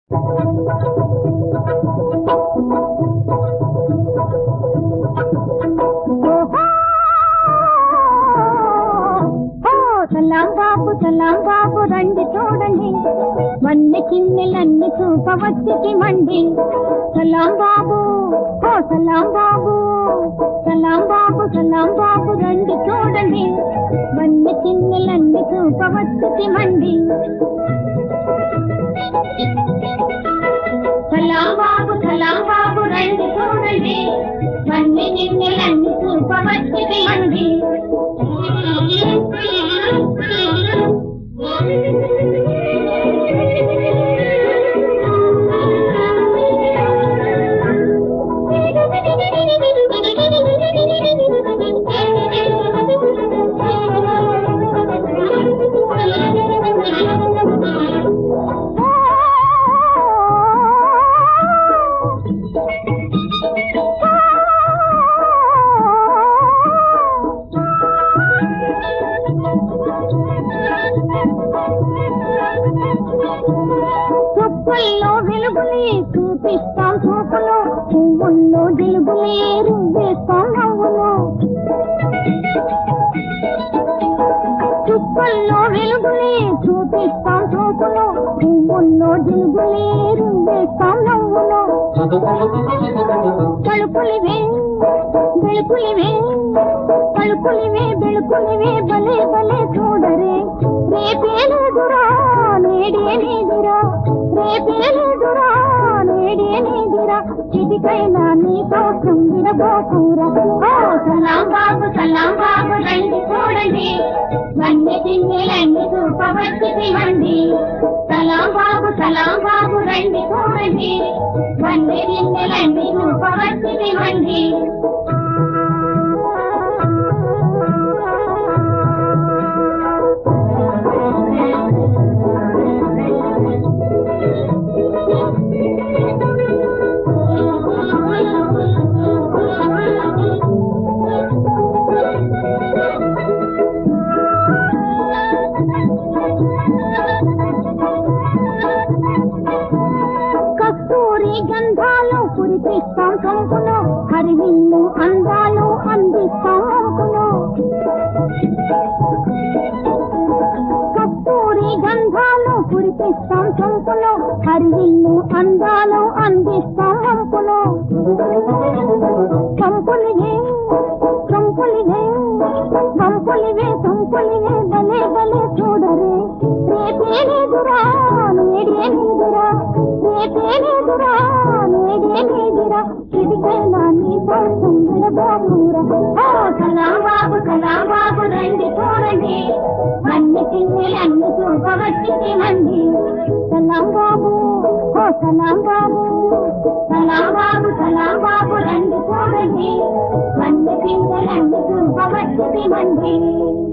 సలాం బాబు సలాం బాబు రండి చూడండి మన్ని చిన్నెలన్నీ చూపవచ్చుకి మండి సలాం బాబు ఓ సలాం బాబు సలాం బాబు సలాం బాబు రండి చూడండి మన్ని చిన్నెలన్నీ చూపవచ్చుకి మండి సలాం బాబు సలాం బాబు రండి చూడండి మన్ని చిన్నెలన్నీ చూపవచ్చుకి మండి చుక్కల్లో వెలుగులే చూపిస్తాం చూపులో పువ్వుల్లో జిలుగులే రువ్వేస్తాం నవ్వులో చుక్కల్లో వెలుగులే చూపిస్తాం చూపులో పువ్వుల్లో జిలుగులే రువ్వేస్తాం నవ్వులో తలుపులివే వెలుపులివే తలుపులివే వెలుపులివే భలే భలే చూడరే రేపేలేదురా నేడే నీదిరా రేపేలేదురా నేడే నీదిరా చిటికైనా నీ కోసం విడబోకురా ఓ సలాం బాబు సలాం బాబు రండి చూడండి వన్ని తిన్నెలన్నీ చూపవచ్చి మండి సలాం బాబు సలాం బాబు రండి చూడండి వన్ని తిన్నెలన్నీ చూపవచ్చి మండి కస్తూరి గంధాలు కురిపిస్తాం కంపులో హరివిల్లు అందాలు అందిస్తాం అంకులో కస్తూరి గంధాలు కురిపిస్తాం కంపులో హరివిల్లు అందాలు అందిస్తాం అంకులో కంపులివే కంపులివే కంపులివే కంపులివే భలే భలే చూడరే రేపేలేదురా నేడే నీదురా రేపేలేదురా నేడే నీదిరా చిటికైనా నీ కోసం విడబోకురా ఓ సలాం బాబు సలాం బాబు రండి చూడండి అన్ని తిన్నెలు అన్ని చూపవచ్చి మంది సలాం బాబు ఓ సలాం బాబు సలాం బాబు సలాం బాబు రండి చూడండి అన్ని తిన్నెలు అన్ని చూపవచ్చి మంది